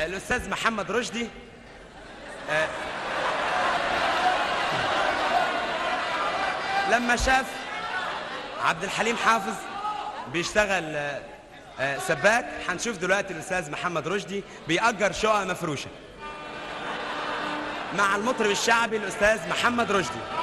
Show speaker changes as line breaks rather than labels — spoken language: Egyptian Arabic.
الاستاذ محمد رشدي آه، لما شاف عبد الحليم حافظ بيشتغل آه، آه، سباك هنشوف دلوقتي الاستاذ محمد رشدي بيأجر شقق مفروشه مع المطرب الشعبي الاستاذ محمد رشدي